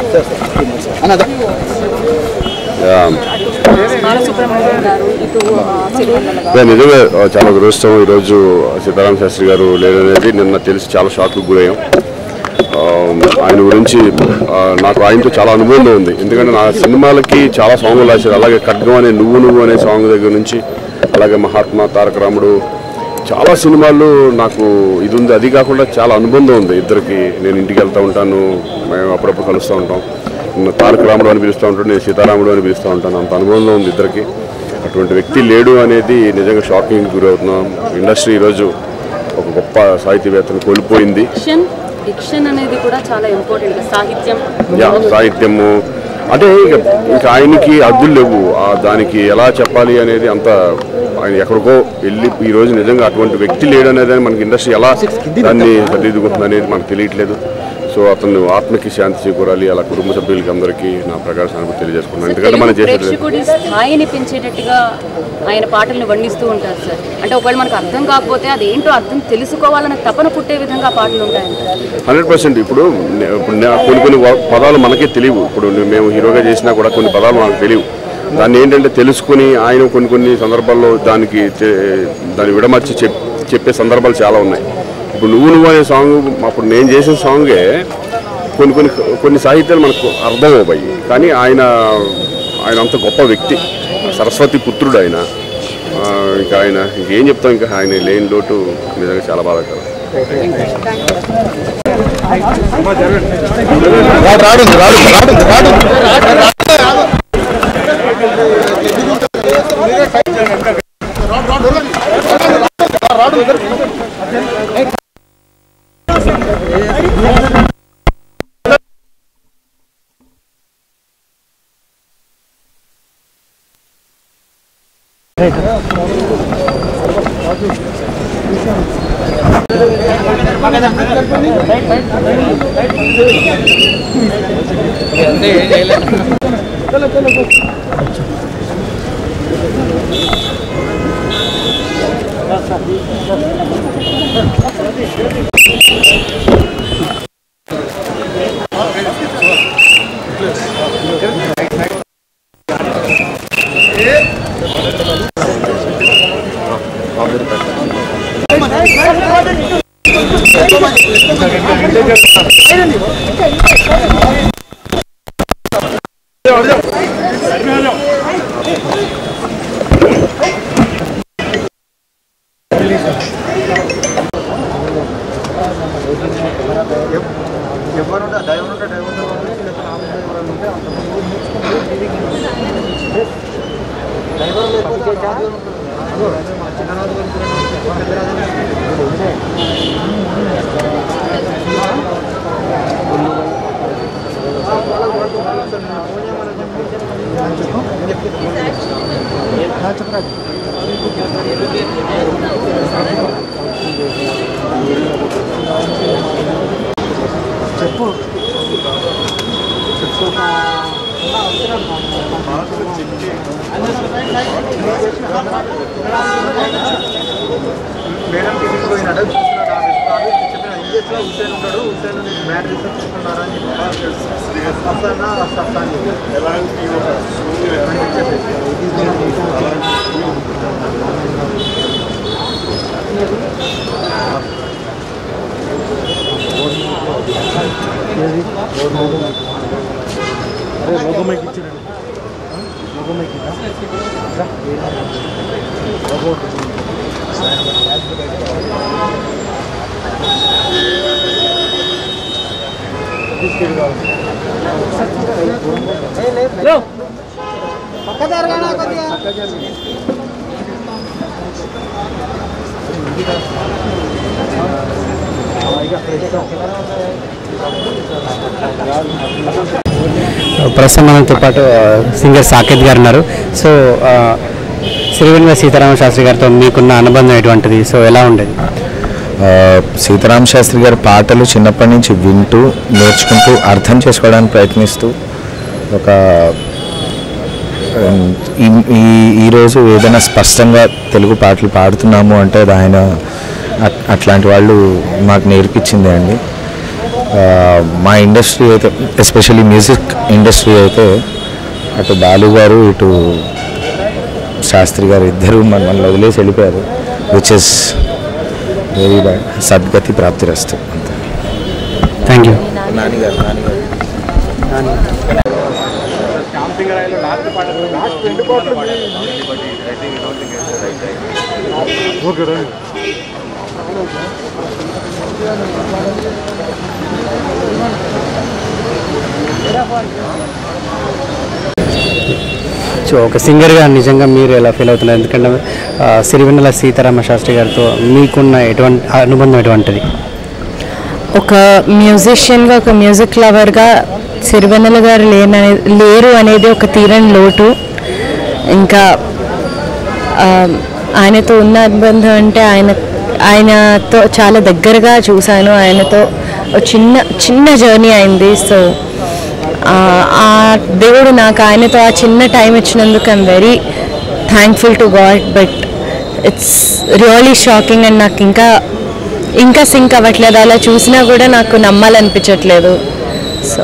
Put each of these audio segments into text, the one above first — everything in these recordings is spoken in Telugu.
బాలసుబ్రహ్మణ్యం గారు ఇటు ఆ, సిరివెన్నెల గారు అదే నిజంగా ఆ, చాలా దురదృష్టం ఈరోజు సీతారామ శాస్త్రి గారు లేదనేది నిన్న తెలిసి చాలా షాక్కు గురయ్యాం ఆ, ఆయన గురించి ఆ, నాకు ఆయనతో చాలా అనుభవం ఉంది ఎందుకంటే నా సినిమాలకి చాలా సాంగ్లు రాశారు అలాగే ఖడ్గం అనే నువ్వు నువ్వు అనే సాంగ్ దగ్గర నుంచి అలాగే మహాత్మా తారక రాముడు చాలా సినిమాల్లో నాకు ఇది ఉంది అది కాకుండా చాలా అనుబంధం ఉంది ఇద్దరికి నేను ఇంటికి వెళ్తూ ఉంటాను మేము అప్పుడప్పుడు కలుస్తూ ఉంటాం నన్ను తారక రాముడు అని పిలుస్తూ ఉంటాడు నేను సీతారాముడు అని పిలుస్తూ ఉంటాను అంత అనుబంధం ఉంది ఇద్దరికి అటువంటి వ్యక్తి లేడు అనేది నిజంగా షాకింగ్ గురవుతున్నాం ఇండస్ట్రీ ఈరోజు ఒక గొప్ప సాహితీవేత్తను కోల్పోయింది డిక్షన్ డిక్షన్ అనేది కూడా చాలా ఇంపార్టెంట్ సాహిత్యం యా సాహిత్యము అంటే ఇక ఇక ఆయనకి అద్దులు లేవు ఆ దానికి ఎలా చెప్పాలి అనేది అంత ఆయన ఎక్కడికో వెళ్ళి ఈ రోజు నిజంగా అటువంటి వ్యక్తి లేడు అనేది మనకి ఇండస్ట్రీ ఎలా దాన్ని సరిదిద్దుకుంటుంది అనేది మనకు తెలియట్లేదు సో అతను ఆత్మకి శాంతి చేకూరాలి అలా కుటుంబ సభ్యులకి అందరికీ నా ప్రకాశ సానుభూతి తెలియజేసుకున్నాను ఎందుకంటే మనం తెలుగు చేసేది ప్రేక్షకుడి స్థాయిని పెంచేటట్టుగా ఆయన పాటలను వర్ణిస్తూ ఉంటారు సార్ అంటే ఒకవేళ మనకు అర్థం కాకపోతే అది ఏంటో అర్థం తెలుసుకోవాలన్న తపన పుట్టే విధంగా పాటలు ఉంటాయి హండ్రెడ్ పర్సెంట్ ఇప్పుడు నే- ఇప్పుడు నే- కొన్ని కొన్ని వ- పదాలు మనకే తెలియవు ఇప్పుడు నే- మేము హీరోగా చేసినా కూడా కొన్ని పదాలు మనకు తెలియవు దాన్ని ఏంటంటే తెలుసుకుని ఆయన కొన్ని కొన్ని సందర్భాల్లో దానికి తె- దాన్ని విడమర్చి చెప్ చెప్పే సందర్భాలు చాలా ఉన్నాయి ఇప్పుడు నువ్వు నువ్వు అనే సాంగ్ అప్పుడు నేను చేసిన సాంగే కొన్ని కొన్ని కొన్ని సాహిత్యాలు మనకు అర్థం అవ్వయి కానీ ఆయన ఆయన అంత గొప్ప వ్యక్తి సరస్వతి పుత్రుడు ఆయన ఆ, ఇంకా ఆయన ఇంకేం చెప్తాం ఇంకా ఆయన లేని లోటు నిజంగా చాలా బాధాకరం మేడం టికెట్ పోయినాడు చూస్తున్నాడు ఆఫీస్ ఆఫీస్ చెప్పిన ఇంజెస్ లో హుసేన్ ఉంటాడు హుసేన్ మ్యాట్ తీసుకొచ్చుకుంటారా అని చెప్పి వస్తానా వస్తా అని చెప్పి ప్రస్తుతం మనతో పాటు ఆ, సింగర్ సాకేత్ గారు ఉన్నారు సో ఆ, సిరివెన్నెల సీతారామ శాస్త్రి గారితో మీకున్న అనుబంధం ఎటువంటిది సో ఎలా ఉండేది ఆ, సీతారామ శాస్త్రి గారి పాటలు చిన్నప్పటి నుంచి వింటూ నేర్చుకుంటూ అర్థం చేసుకోవడానికి ప్రయత్నిస్తూ ఒక ఉమ్, ఈ- ఈ ఈరోజు ఏదైనా స్పష్టంగా తెలుగు పాటలు పాడుతున్నాము అంటే అది ఆయన అట్- అట్లాంటి వాళ్ళు మాకు నేర్పించిందే అండి ఆ, మా ఇండస్ట్రీ అయితే ఎస్పెషల్లీ మ్యూజిక్ ఇండస్ట్రీ అయితే అటు బాలు గారు ఇటు శాస్త్రి గారు ఇద్దరు మన మనల్ని వదిలేసి వెళ్ళిపోయారు విచ్ ఇస్ వెరీ బ్యాడ్ సద్గతి ప్రాప్తిరస్తు అంతే థ్యాంక్ యూ నాన్నగారు నాన్నగారు సో ఒక సింగర్గా నిజంగా మీరు ఎలా ఫీల్ అవుతున్నారు ఎందుకంటే ఆ, సిరివెన్నెల సీతారామ శాస్త్రి గారితో మీకున్న ఎటువంటి అనుబంధం ఎటువంటిది ఒక మ్యూజిషియన్గా ఒక మ్యూజిక్ లవర్గా సిరివెన్నెల గారు లేననే లేరు అనేది ఒక తీరని లోటు ఇంకా ఆ, ఆయనతో ఉన్న అనుబంధం అంటే ఆయన ఆయనతో చాలా దగ్గరగా చూశాను ఆయనతో ఒక చిన్న చిన్న జర్నీ అయింది సో ఆ దేవుడు నాకు ఆయనతో ఆ చిన్న టైం ఇచ్చినందుకు I'm very thankful to God but it's really shocking and నాకు ఇంకా ఇంకా సింక్ అవ్వట్లేదు అలా చూసినా కూడా నాకు నమ్మాలనిపించట్లేదు సో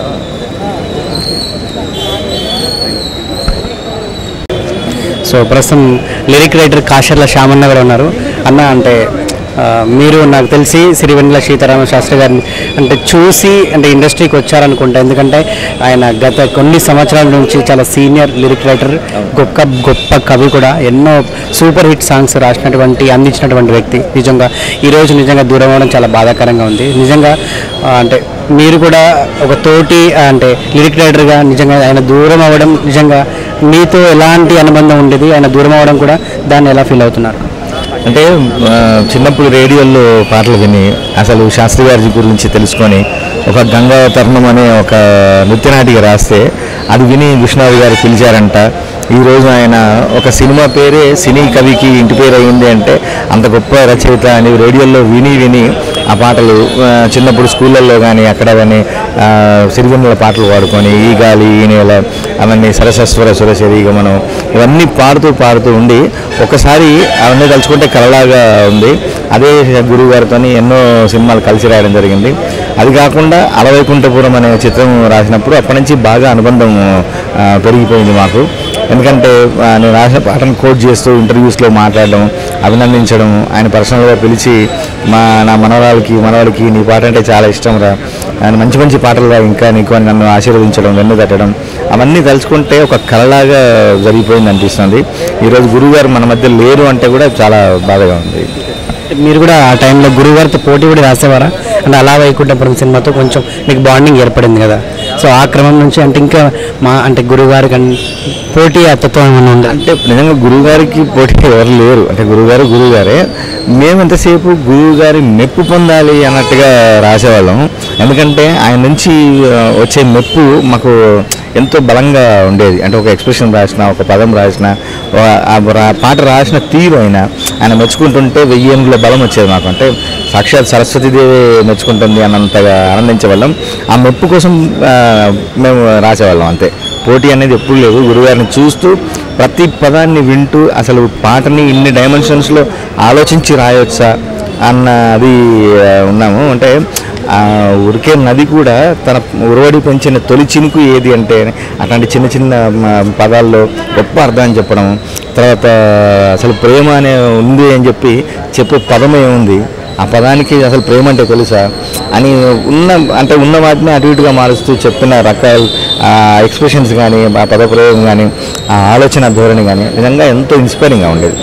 సో ప్రస్తుతం లిరిక్ రైటర్ కాషర్ల శ్యామన్న కూడా ఉన్నారు అన్న అంటే ఆ, మీరు నాకు తెలిసి సిరివెన్నెల సీతారామ శాస్త్రి గారిని అంటే చూసి అంటే ఇండస్ట్రీకి వచ్చారనుకుంటా ఎందుకంటే ఆయన గత కొన్ని సంవత్సరాల నుంచి చాలా సీనియర్ లిరిక్ రైటర్ గొప్ప గొప్ప కవి కూడా ఎన్నో సూపర్ హిట్ సాంగ్స్ రాసినటువంటి అందించినటువంటి వ్యక్తి నిజంగా ఈరోజు నిజంగా దూరం అవ్వడం చాలా బాధాకరంగా ఉంది నిజంగా ఆ, అంటే మీరు కూడా ఒక తోటి ఆ, అంటే లిరిక్ రైటర్గా నిజంగా ఆయన దూరం అవ్వడం నిజంగా మీతో ఎలాంటి అనుబంధం ఉండేది ఆయన దూరం అవ్వడం కూడా దాన్ని ఎలా ఫీల్ అవుతున్నారు అంటే ఆ, చిన్నప్పుడు రేడియోలో పాటలు విని అసలు శాస్త్రి గారి గురించి తెలుసుకొని ఒక గంగావతరణం అనే ఒక నృత్యనాటిక రాస్తే అది విని విష్ణువు గారు పిలిచారంట ఈరోజు ఆయన ఒక సినిమా పేరే సినీ కవికి ఇంటి పేరు అయింది అంటే అంత గొప్ప రచయిత అని రేడియోలో విని విని ఆ పాటలు ఆ, చిన్నప్పుడు స్కూళ్ళల్లో కానీ అక్కడ కానీ సిరిగొన్నెల పాటలు పాడుకొని ఈ గాలి ఈ నేల అవన్నీ సరసస్వర సురసరి ఇక మనం ఇవన్నీ పాడుతూ పాడుతూ ఉండి ఒకసారి అవన్నీ తలుచుకుంటే కలలాగా ఉంది అదే గురువు గారితో ఎన్నో సినిమాలు కలిసి రాయడం జరిగింది అది కాకుండా అలవైకుంఠపురం అనే చిత్రం రాసినప్పుడు అప్పటి నుంచి బాగా అనుబంధం ఆ, పెరిగిపోయింది మాకు ఎందుకంటే ఆ, నేను రాసిన పాటను కోట్ చేస్తూ ఇంటర్వ్యూస్లో మాట్లాడడం అభినందించడం ఆయన పర్సనల్గా పిలిచి మా నా మనవరాలకి మనవాడికి నీ పాట అంటే చాలా ఇష్టం రా ఆయన మంచి మంచి పాటలు రా ఇంకా నీకు అని నన్ను ఆశీర్వదించడం వెన్ను తట్టడం అవన్నీ తలుచుకుంటే ఒక కళలాగా జరిగిపోయింది అనిపిస్తుంది ఈరోజు గురువుగారు మన మధ్య లేరు అంటే కూడా చాలా బాధగా ఉంది మీరు కూడా ఆ టైంలో గురువుగారితో పోటీ కూడా రాసేవారా అంటే అలా వైకుంఠపురం సినిమాతో కొంచెం మీకు బాండింగ్ ఏర్పడింది కదా సో ఆ క్రమం నుంచి అంటే ఇంకా మా అంటే గురువుగారి కన్- పోటీ అత్తత్వం ఏమైనా ఉందా అంటే నిజంగా గురువుగారికి పోటీ ఎవరు లేరు అంటే గురువుగారు గురువుగారే మేము ఎంతసేపు గురువుగారి మెప్పు పొందాలి అన్నట్టుగా రాసేవాళ్ళం ఎందుకంటే ఆయన నుంచి ఆ, వచ్చే మెప్పు మాకు ఎంతో బలంగా ఉండేది అంటే ఒక ఎక్స్ప్రెషన్ రాసిన ఒక పదం రాసిన ఆ- ఆ రా- పాట రాసిన తీరు అయినా ఆయన మెచ్చుకుంటుంటే వెయ్యి ఏనుగుల బలం వచ్చేది మాకు అంటే సాక్షాత్ సరస్వతీదేవి మెచ్చుకుంటుంది అన్నంతగా ఆనందించేవాళ్ళం ఆ మెప్పు కోసం ఆ, మేము రాసేవాళ్ళం అంతే పోటీ అనేది ఎప్పుడు లేదు గురుగారిని చూస్తూ ప్రతి పదాన్ని వింటూ అసలు పాటని ఇన్ని డైమెన్షన్స్లో ఆలోచించి రాయొచ్చా అన్నది ఆ, ఉన్నాము అంటే ఆ ఉరికే నది కూడా తన ఉరవడి పెంచిన తొలి చినుకు ఏది అంటే అట్లాంటి చిన్న చిన్న మ, పదాల్లో గొప్ప అర్థాన్ని చెప్పడం తర్వాత అసలు ప్రేమ అనే ఉంది అని చెప్పి చెప్పే పదం ఏముంది ఆ పదానికి అసలు ప్రేమ అంటే తెలుసా అని ఉన్న అంటే ఉన్న వాటిని అటు ఇటుగా మారుస్తూ చెప్పిన రకాల ఎక్స్ప్రెషన్స్ కానీ ఆ పదప్రయోగం కానీ ఆ ఆలోచన ధోరణి కానీ నిజంగా ఎంతో ఇన్స్పైరింగ్గా ఉండేది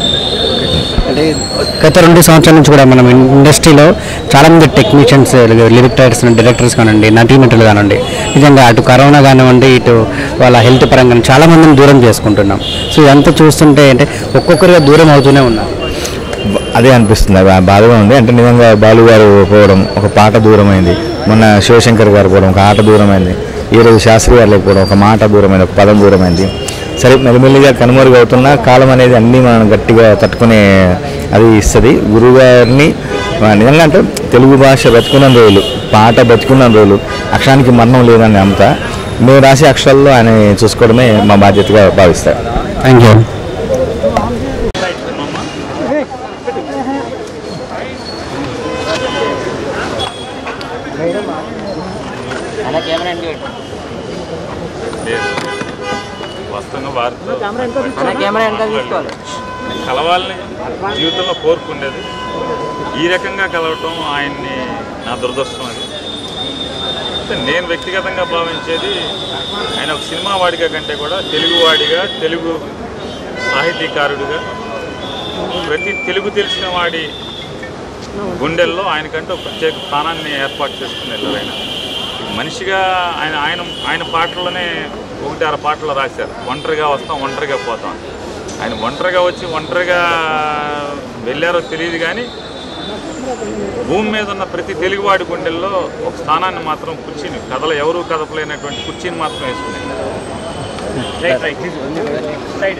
అంటే గత రెండు సంవత్సరాల నుంచి కూడా మనం ఇండస్ట్రీలో చాలామంది టెక్నీషియన్స్ లిరిక్ రైటర్స్ డైరెక్టర్స్ కానివ్వండి నటీనటులు కానివ్వండి నిజంగా అటు కరోనా కానివ్వండి ఇటు వాళ్ళ హెల్త్ పరంగా చాలా మందిని దూరం చేసుకుంటున్నాం సో ఇదంతా చూస్తుంటే అంటే ఒక్కొక్కరిగా దూరం అవుతూనే ఉన్నారు బ- అదే అనిపిస్తుంది బా- బాధగా ఉంది అంటే నిజంగా బాలు గారు పోవడం ఒక పాట దూరమైంది మొన్న శివశంకర్ గారు పోవడం ఒక ఆట దూరమైంది ఈరోజు శాస్త్రి గారు లేకపోవడం ఒక మాట దూరమైంది ఒక పదం దూరమైంది సరే మెల్లిమెల్లిగా కనుమరుగవుతున్నా కాలం అనేది అన్నీ మనం గట్టిగా తట్టుకునే అది ఇస్తుంది గురువుగారిని ఆ, నిజంగా అంటే తెలుగు భాష బతుకున్న రోజులు పాట బతుకున్న రోజులు అక్షరానికి మరణం లేదని నమ్ముతా మేము రాసే అక్షరాల్లో ఆయన చూసుకోవడమే మా బాధ్యతగా భావిస్తాను థ్యాంక్ యూ కలవాలని జీవితంలో కోరుకుండేది ఈ రకంగా కలవటం ఆయన్ని నా దురదృష్టం అది అయితే నేను వ్యక్తిగతంగా భావించేది ఆయన ఒక సినిమా వాడిగా కంటే కూడా తెలుగువాడిగా తెలుగు సాహితీకారుడిగా ప్రతి తెలుగు తెలిసిన వాడి గుండెల్లో ఆయనకంటూ ఒక ప్రత్యేక స్థానాన్ని ఏర్పాటు చేసుకుని వెళ్ళారు ఆయన మనిషిగా ఆయన ఆయన ఆయన పాటల్లోనే ఒకటి అర పాటలు రాశారు ఒంటరిగా వస్తాం ఒంటరిగా పోతాం ఆయన ఒంటరిగా వచ్చి ఒంటరిగా వెళ్ళారో తెలియదు కానీ భూమి మీద ఉన్న ప్రతి తెలుగువాడి గుండెల్లో ఒక స్థానాన్ని మాత్రం కుర్చీని కథలు ఎవరూ కదపలేనటువంటి కుర్చీని మాత్రం వేసుకున్నాయి రైట్ రైట్ సైడ్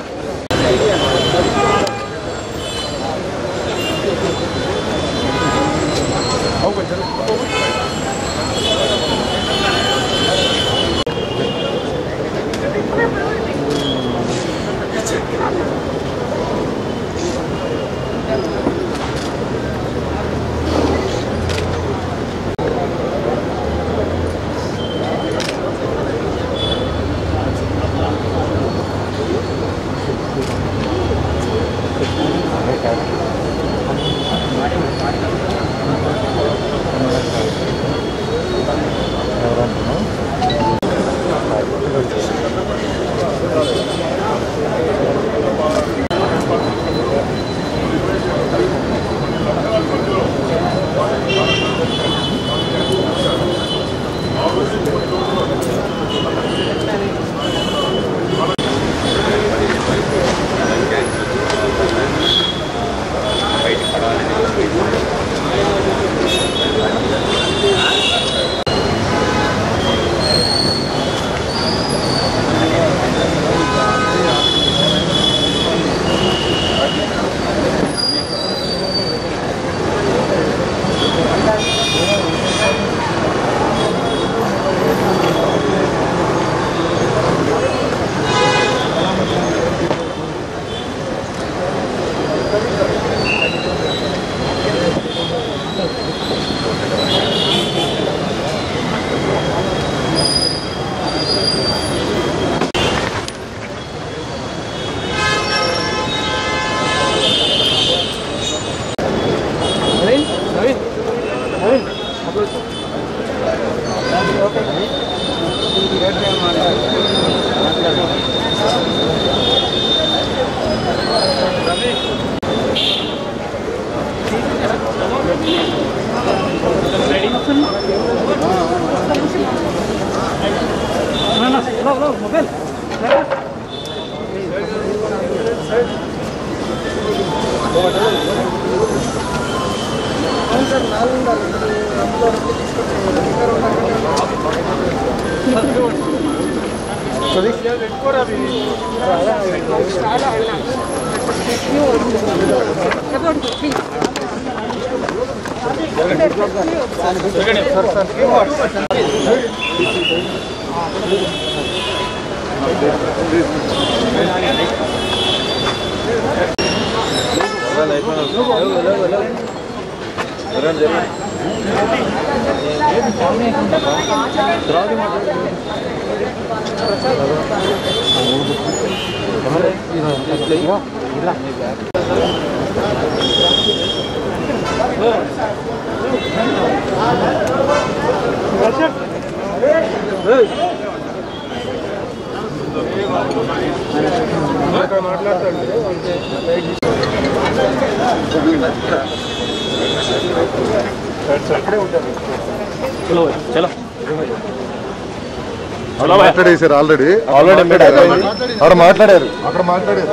మాట్లాడేసారు ఆల్రెడీ ఆల్రెడీ ఆవిడ మాట్లాడారు అక్కడ మాట్లాడారు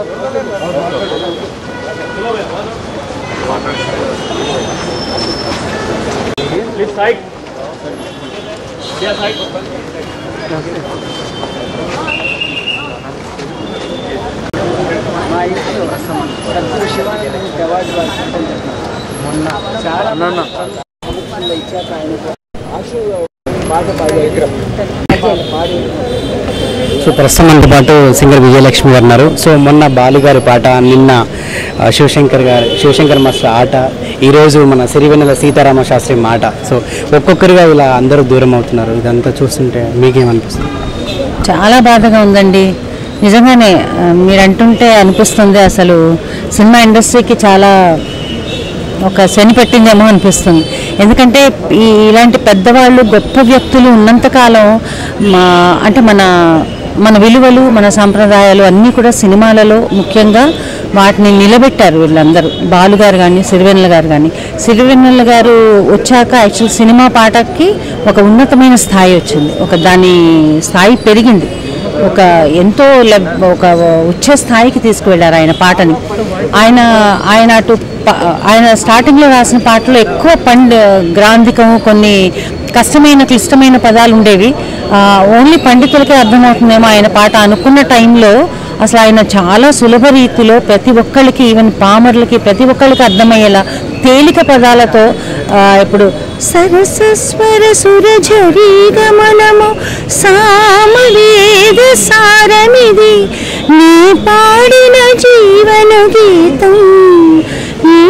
సో ప్రస్తుతం మనతో పాటు సింగర్ విజయలక్ష్మి గారు ఉన్నారు సో మొన్న బాలు గారి పాట నిన్న ఆ, శివశంకర్ గారు శివశంకర్ మాస్టర్ ఆట ఈరోజు మన సిరివెన్నెల సీతారామ శాస్త్రి మాట సో ఒక్కొక్కరుగా ఇలా అందరూ దూరం అవుతున్నారు ఇదంతా చూస్తుంటే మీకేమనిపిస్తుంది చాలా బాధగా ఉందండి నిజంగానే ఆ, మీరు అంటుంటే అనిపిస్తుంది అసలు సినిమా ఇండస్ట్రీకి చాలా ఒక శని పెట్టిందేమో అనిపిస్తుంది ఎందుకంటే ఈ ఇలాంటి పెద్దవాళ్ళు గొప్ప వ్యక్తులు ఉన్నంతకాలం మా అంటే మన మన విలువలు మన సాంప్రదాయాలు అన్నీ కూడా సినిమాలలో ముఖ్యంగా వాటిని నిలబెట్టారు వీళ్ళందరూ బాలు గారు కానీ సిరివెన్నెల గారు కానీ సిరివెన్నెల గారు వచ్చాక యాక్చువల్ సినిమా పాటకి ఒక ఉన్నతమైన స్థాయి వచ్చింది ఒక దాని స్థాయి పెరిగింది ఒక ఎంతో లెబ్- ఒక ఉచ్చ స్థాయికి తీసుకువెళ్ళారు ఆయన పాటని ఆయన ఆయన అటు ప- ఆయన స్టార్టింగ్లో రాసిన పాటలో ఎక్కువ పండ్ గ్రాంధికం కొన్ని కష్టమైన క్లిష్టమైన పదాలు ఉండేవి ఆ, ఓన్లీ పండితులకే అర్థమవుతుందేమో ఆయన పాట అనుకున్న టైంలో అసలు ఆయన చాలా సులభ రీతిలో ప్రతి ఒక్కళ్ళకి ఈవెన్ పామర్లకి ప్రతి ఒక్కళ్ళకి అర్థమయ్యేలా తేలిక పదాలతో ఆ, ఇప్పుడు సరసస్వర సురఝరీ గమనము సామవేద సారమిది నీ పాడిన జీవన గీతం ఈ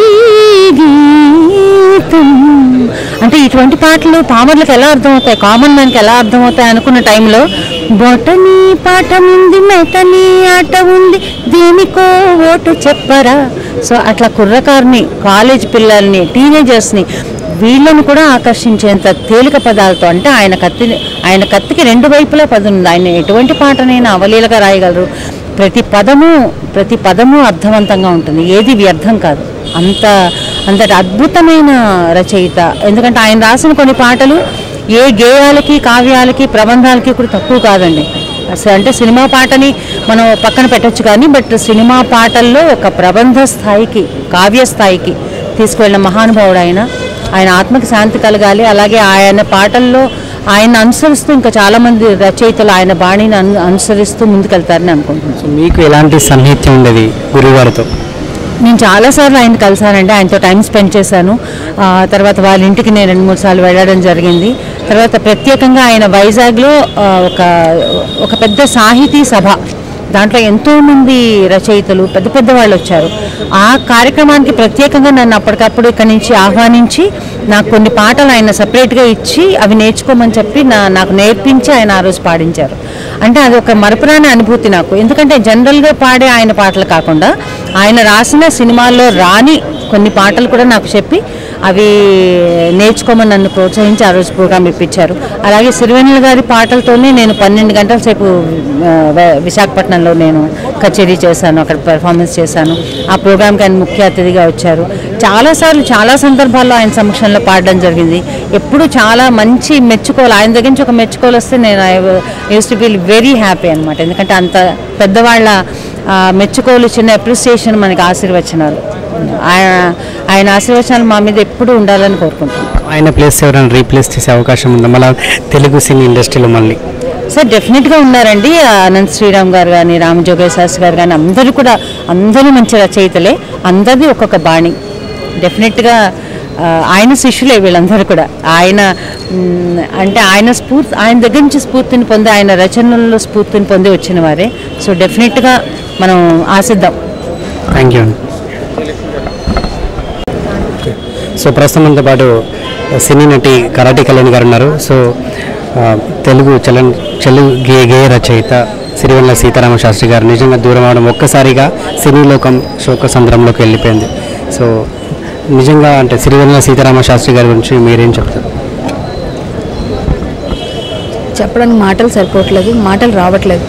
గీతం అంటే ఇటువంటి పాటలు పామర్లకు ఎలా అర్థమవుతాయి కామన్ మ్యాన్కి ఎలా అర్థమవుతాయి అనుకున్న టైంలో బొటని పాట ఉంది మెటని ఆట ఉంది దేనికో ఓటు చెప్పరా సో అట్లా కుర్రకారుని కాలేజ్ పిల్లల్ని టీనేజర్స్ని వీళ్ళని కూడా ఆకర్షించేంత తేలిక పదాలతో అంటే ఆయన కత్తి ఆయన కత్తికి రెండు వైపులా పదం ఉంది ఆయన ఎటువంటి పాటనైనా అవలీలగా రాయగలరు ప్రతి పదము ప్రతి పదము అర్థవంతంగా ఉంటుంది ఏది వ్యర్థం కాదు అంత అంతటి అద్భుతమైన రచయిత ఎందుకంటే ఆయన రాసిన కొన్ని పాటలు ఏ గేయాలకి కావ్యాలకి ప్రబంధాలకి కూడా తక్కువ కాదండి అసలు అంటే సినిమా పాటని మనం పక్కన పెట్టొచ్చు కానీ బట్ సినిమా పాటల్లో ఒక ప్రబంధ స్థాయికి కావ్య స్థాయికి తీసుకువెళ్ళిన మహానుభావుడు ఆయన ఆయన ఆత్మకి శాంతి కలగాలి అలాగే ఆయన పాటల్లో ఆయన అనుసరిస్తూ ఇంకా చాలామంది రచయితలు ఆయన బాణిని అను అనుసరిస్తూ ముందుకెళ్తారని అనుకుంటున్నాను సో మీకు ఎలాంటి సన్నిహిత్యం ఉండేది గురువుగారితో నేను చాలాసార్లు ఆయన కలిసానండి ఆయనతో టైం స్పెండ్ చేశాను ఆ, తర్వాత వాళ్ళ ఇంటికి నేను రెండు మూడు సార్లు వెళ్ళడం జరిగింది తర్వాత ప్రత్యేకంగా ఆయన వైజాగ్లో ఆ, ఒక ఒక పెద్ద సాహితీ సభ దాంట్లో ఎంతోమంది రచయితలు పెద్ద పెద్ద వాళ్ళు వచ్చారు ఆ కార్యక్రమానికి ప్రత్యేకంగా నన్ను అప్పటికప్పుడు ఇక్కడి నుంచి ఆహ్వానించి నాకు కొన్ని పాటలు ఆయన సపరేట్గా ఇచ్చి అవి నేర్చుకోమని చెప్పి నా నాకు నేర్పించి ఆయన ఆ రోజు పాడించారు అంటే అది ఒక మరపురాని అనుభూతి నాకు ఎందుకంటే జనరల్గా పాడే ఆయన పాటలు కాకుండా ఆయన రాసిన సినిమాల్లో రాని కొన్ని పాటలు కూడా నాకు చెప్పి అవి నేర్చుకోమని నన్ను ప్రోత్సహించి ఆ రోజు ప్రోగ్రామ్ ఇప్పించారు అలాగే సిరివెన్నెల గారి పాటలతోనే నేను పన్నెండు గంటల సేపు ఆ, వ- విశాఖపట్నంలో నేను కచేరీ చేశాను అక్కడ పెర్ఫార్మెన్స్ చేశాను ఆ ప్రోగ్రామ్కి ఆయన ముఖ్య అతిథిగా వచ్చారు చాలాసార్లు చాలా సందర్భాల్లో ఆయన సమక్షంలో పాడడం జరిగింది ఎప్పుడు చాలా మంచి మెచ్చుకోలు ఆయన దగ్గర నుంచి ఒక మెచ్చుకోలు వస్తే నేను I use to feel very happy అనమాట ఎందుకంటే అంత పెద్దవాళ్ళ ఆ, మెచ్చుకోలు చిన్న అప్రిసియేషన్ మనకి ఆశీర్వచనాలు ఆయన ఆయన ఆశీర్వచనాలు మా మీద ఎప్పుడు ఉండాలని కోరుకుంటున్నాను ఆయన ప్లేస్ ఎవరైనా రీప్లేస్ చేసే అవకాశం ఉందా మళ్ళీ తెలుగు సినీ ఇండస్ట్రీలో మళ్ళీ సార్ డెఫినెట్గా ఉన్నారండి ఆ అనంత్ శ్రీరామ్ గారు కానీ రామజోగయ్య శాస్త్రి గారు కానీ అందరూ కూడా అందరూ మంచి రచయితలే అందరిది ఒక్కొక్క బాణి డెఫినెట్గా ఆ, ఆయన శిష్యులే వీళ్ళందరూ కూడా ఆయన మ్, అంటే ఆయన స్ఫూర్తి ఆయన దగ్గర నుంచి స్ఫూర్తిని పొంది ఆయన రచనల్లో స్ఫూర్తిని పొంది వచ్చిన వారే సో డెఫినెట్గా మనం ఆశిద్దాం థ్యాంక్ యూ అండి సో ప్రస్తుతం మనతో పాటు సినీ నటి కరాటే కళ్యాణ్ గారు ఉన్నారు సో ఆ, తెలుగు చలన్ తెలుగు గే గేయ రచయిత సిరివెల్ల సీతారామ శాస్త్రి గారు నిజంగా దూరం అవడం ఒక్కసారిగా సినీ లోకం శోక సంద్రంలోకి వెళ్ళిపోయింది సో నిజంగా అంటే సిరివెల్ల సీతారామ శాస్త్రి గారి గురించి మీరేం చెప్తారు చెప్పడానికి మాటలు సరిపోవట్లేదు మాటలు రావట్లేదు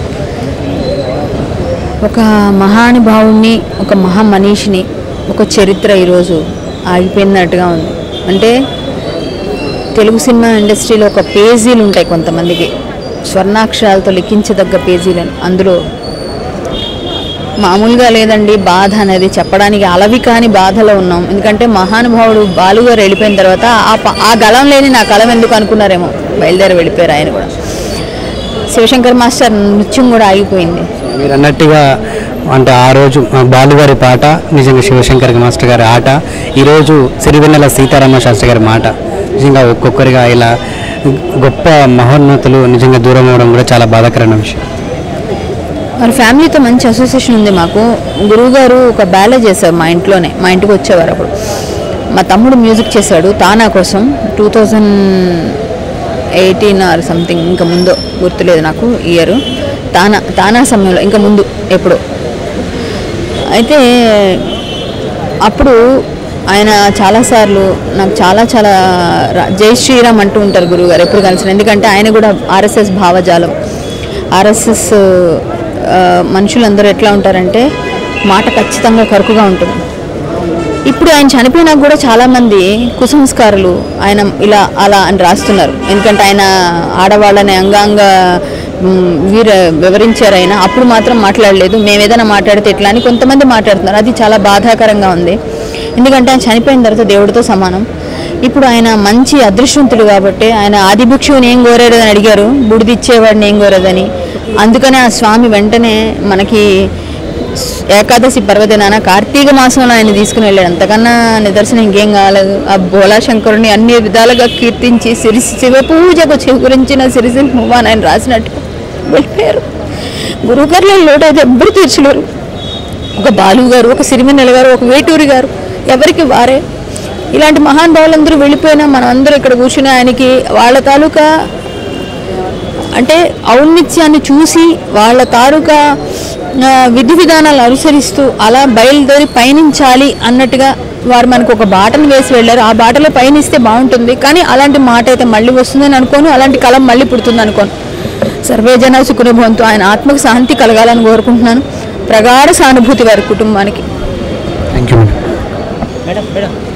ఒక మహానుభావుణ్ణి ఒక మహా మనీషిని ఒక చరిత్ర ఈరోజు ఆగిపోయినట్టుగా ఉంది అంటే తెలుగు సినిమా ఇండస్ట్రీలో ఒక పేజీలు ఉంటాయి కొంతమందికి స్వర్ణాక్షరాలతో లిఖించదగ్గ పేజీలను అందులో మామూలుగా లేదండి బాధ అనేది చెప్పడానికి అలవి కాని బాధలో ఉన్నాం ఎందుకంటే మహానుభావుడు బాలుగారు వెళ్ళిపోయిన తర్వాత ఆ ప- ఆ గలం లేని నా కలం ఎందుకు అనుకున్నారేమో బయలుదేరి వెళ్ళిపోయారు ఆయన కూడా శివశంకర్ మాస్టర్ నృత్యం కూడా ఆగిపోయింది మీరు అన్నట్టుగా అంటే ఆ రోజు ఆ బాలుగారి పాట నిజంగా శివశంకర్ మాస్టర్ గారి ఆట ఈరోజు సిరివెన్నెల సీతారామ శాస్త్రి గారి మాట నిజంగా ఒక్కొక్కరిగా ఇలా గొప్ప మహోన్నతులు నిజంగా దూరం అవడం కూడా చాలా బాధాకరమైన విషయం మరి ఫ్యామిలీతో మంచి అసోసియేషన్ ఉంది మాకు గురువుగారు ఒక బ్యాలే చేశారు మా ఇంట్లోనే మా ఇంటికి వచ్చేవారు అప్పుడు మా తమ్ముడు మ్యూజిక్ చేశాడు తానా కోసం two thousand eighteen or something ఇంకా ముందు గుర్తులేదు నాకు ఇయర్ తానా తానా సమయంలో ఇంకా ముందు ఎప్పుడు అయితే అప్పుడు ఆయన చాలాసార్లు నాకు చాలా చాలా రా- జై శ్రీరామ్ అంటూ ఉంటారు గురువుగారు ఎప్పుడు కలిసిన ఎందుకంటే ఆయన కూడా ఆర్ఎస్ఎస్ భావజాలం ఆర్ఎస్ఎస్ ఆ, మనుషులందరూ ఎట్లా ఉంటారంటే మాట ఖచ్చితంగా కరుకుగా ఉంటుంది ఇప్పుడు ఆయన చనిపోయినా కూడా చాలామంది కుసంస్కారులు ఆయన ఇలా అలా అని రాస్తున్నారు ఎందుకంటే ఆయన ఆడవాళ్ళని అంగాంగ మ్, వీర వివరించారు ఆయన అప్పుడు మాత్రం మాట్లాడలేదు మేము ఏదైనా మాట్లాడితే ఎట్లా అని కొంతమంది మాట్లాడుతున్నారు అది చాలా బాధాకరంగా ఉంది ఎందుకంటే ఆయన చనిపోయిన తర్వాత దేవుడితో సమానం ఇప్పుడు ఆయన మంచి అదృష్టవంతుడు కాబట్టి ఆయన ఆదిభిక్షువుని ఏం కోరాడు అని అడిగారు బుడిదిచ్చేవాడిని ఏం కోరేదని అందుకనే ఆ స్వామి వెంటనే మనకి ఏకాదశి పర్వదినాన కార్తీక మాసంలో ఆయన తీసుకుని వెళ్ళాడు అంతకన్నా నిదర్శనం ఇంకేం కాలేదు ఆ బోలా శంకరుని అన్ని విధాలుగా కీర్తించి సిరి శివ పూజకు చిగురించిన సిరిసిల్ మువ్వాన్ ఆయన రాసినట్టు వెళ్ళిపోయారు గురువుగారులో లోటు అయితే ఎవ్వరు తీర్చలేరు ఒక బాలు గారు ఒక సిరిమిన్నెల గారు ఒక వేటూరి గారు ఎవరికి వారే ఇలాంటి మహానుభావులందరూ వెళ్ళిపోయినా మనం అందరూ ఇక్కడ కూర్చుని ఆయనకి వాళ్ళ తాలూకా అంటే ఔన్నిత్యాన్ని చూసి వాళ్ళ తాలూకా ఆ, విధి విధానాలు అనుసరిస్తూ అలా బయలుదేరి పయనించాలి అన్నట్టుగా వారు మనకు ఒక బాటను వేసి వెళ్ళారు ఆ బాటలో పయనిస్తే బాగుంటుంది కానీ అలాంటి మాట అయితే మళ్ళీ వస్తుందని అనుకోను అలాంటి కలం మళ్ళీ పుడుతుంది అనుకోను సర్వే జన సుఖనుభవంతో ఆయన ఆత్మకు శాంతి కలగాలని కోరుకుంటున్నాను ప్రగాఢ సానుభూతి వారి కుటుంబానికి థ్యాంక్ యూ మేడం